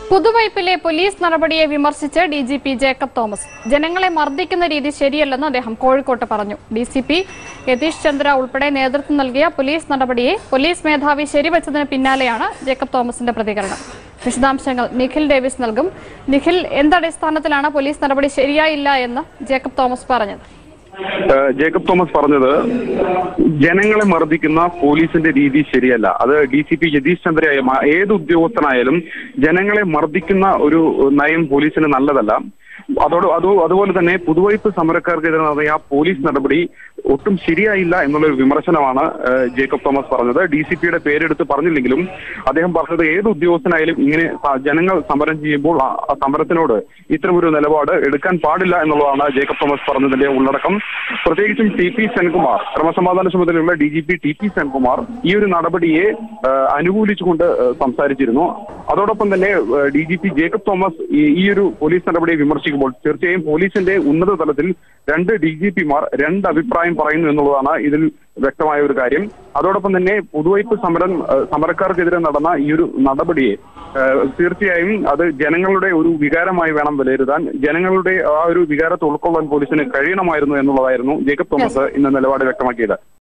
പുതുവൈപ്പിലെ police നടപടിയെ വിമർശിച്ച് D G P Jacob Thomas ജനങ്ങളെ മർദ്ദിക്കുന്ന രീതി ശരിയല്ലെന്ന് അദ്ദേഹം കോഴിക്കോട്ട് പറഞ്ഞു D C P Yatheesh Chandra ഉൾപ്പെടെ നേതൃത്വം നൽകിയ പോലീസ് നടപടിയെ പോലീസ് മേധാവി ശരിവച്ചതിന് പിന്നാലെയാണ് ജേക്കബ് തോമസിന്റെ പ്രതികരണം വിശദാംശങ്ങൾ നിഖിൽ ഡേവിസ് നൽകും നിഖിൽ എന്തടിസ്ഥാനത്തിലാണ് പോലീസ് നടപടി ശരിയായില്ല എന്ന് ജേക്കബ് തോമസ് പറഞ്ഞത് ഏഹ് ജേക്കബ് തോമസ് പറഞ്ഞത് ജനങ്ങളെ മർദ്ദിക്കുന്ന പോലീസിന്റെ രീതി ശരിയല്ല അത് ഡി സി പി യതീഷ് ചന്ദ്രയായും ആ ഏത് ഉദ്യോഗസ്ഥനായാലും ജനങ്ങളെ മർദ്ദിക്കുന്ന ഒരു നയം പോലീസിന് നല്ലതല്ല അതോട് അത് അതുപോലെ തന്നെ പുതുവൈപ്പ് സമരക്കാർക്കെതിരെ നടത്തിയ ആ പോലീസ് നടപടി ഒട്ടും ശരിയായില്ല എന്നുള്ള ഒരു വിമർശനമാണ് ഏഹ് ജേക്കബ് തോമസ് പറഞ്ഞത് ഡി സി പിയുടെ പേരെടുത്ത് പറഞ്ഞില്ലെങ്കിലും അദ്ദേഹം പറഞ്ഞത് ഏത് ഉദ്യോഗസ്ഥനായാലും ഇങ്ങനെ സ- ജനങ്ങൾ സമരം ചെയ്യുമ്പോൾ ആ ആ സമരത്തിനോട് ഇത്തരമൊരു നിലപാട് എടുക്കാൻ പാടില്ല എന്നുള്ളതാണ് ജേക്കബ് തോമസ് പറഞ്ഞതിന്റെ ഉള്ളടക്കം പ്രത്യേകിച്ചും ടി പി സെൻകുമാർ ക്രമസമാധാന ചുമതലയുള്ള D G P T P Senkumar ഈ ഒരു നടപടിയെ ഏഹ്, അനുകൂലിച്ചുകൊണ്ട് ഏഹ്, സംസാരിച്ചിരുന്നു അതോടൊപ്പം തന്നെ D G P Jacob Thomas ഈ- ഈ ഒരു പോലീസ് നടപടിയെ വിമർശിക്കുമ്പോൾ തീർച്ചയായും പോലീസിന്റെ ഉന്നത തലത്തിൽ രണ്ട് ഡി ജി പിമാർ രണ്ട് അഭിപ്രായം പറയുന്നു എന്നുള്ളതാണ് ഇതിൽ വ്യക്തമായ ഒരു കാര്യം അതോടൊപ്പം തന്നെ പുതുവൈപ്പ് സമരം ഏഹ്, സമരക്കാർക്കെതിരെ നടന്ന ഈ ഒരു നടപടിയെ ഏഹ്, തീർച്ചയായും അത് ജനങ്ങളുടെ ഒരു വികാരമായി വേണം വിലയിരുത്താൻ ജനങ്ങളുടെ ആ ഒരു വികാരത്തെ ഉൾക്കൊള്ളാൻ പോലീസിന് കഴിയണമായിരുന്നു എന്നുള്ളതായിരുന്നു ജേക്കബ് തോമസ് ഇന്ന് നിലപാട് വ്യക്തമാക്കിയത്